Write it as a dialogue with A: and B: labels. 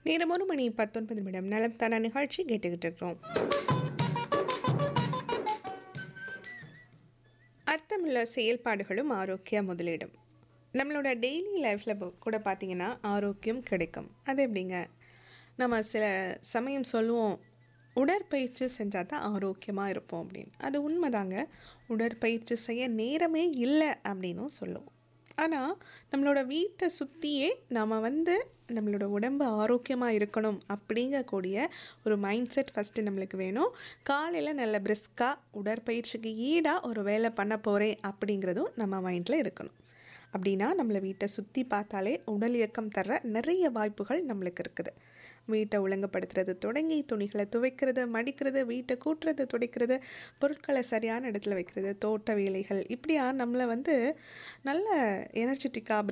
A: நேரம் ஒரு மணி பத்தொன்பது நிமிடம் நலம் தான நிகழ்ச்சி கேட்டுக்கிட்டு இருக்கிறோம் அர்த்தமுள்ள செயல்பாடுகளும் ஆரோக்கிய முதலீடும் நம்மளோட டெய்லி லைஃப்பில் கூட பார்த்திங்கன்னா ஆரோக்கியம் கிடைக்கும் அது எப்படிங்க நம்ம சில சமயம் சொல்லுவோம் உடற்பயிற்சி செஞ்சால் தான் ஆரோக்கியமாக இருப்போம் அப்படின்னு அது உண்மைதாங்க உடற்பயிற்சி செய்ய நேரமே இல்லை அப்படின்னும் சொல்லுவோம் ஆனால் நம்மளோட வீட்டை சுற்றியே நம்ம வந்து நம்மளோட உடம்பு ஆரோக்கியமாக இருக்கணும் அப்படிங்கக்கூடிய ஒரு மைண்ட் செட் ஃபஸ்ட்டு நம்மளுக்கு வேணும் காலையில் நல்ல பிரிஸ்காக உடற்பயிற்சிக்கு ஈடாக ஒரு வேலை பண்ண போகிறேன் அப்படிங்கிறதும் நம்ம மைண்டில் இருக்கணும் அப்படின்னா நம்மளை வீட்டை சுற்றி பார்த்தாலே உடல் இயக்கம் தர்ற நிறைய வாய்ப்புகள் நம்மளுக்கு இருக்குது வீட்டை ஒழுங்குபடுத்துறது தொடங்கி துணிகளை துவைக்கிறது மடிக்கிறது வீட்டை கூட்டுறது துடைக்கிறது பொருட்களை சரியான இடத்துல வைக்கிறது தோட்ட வேலைகள் இப்படியா நம்மளை வந்து நல்ல எனர்ஜெட்டிக்காக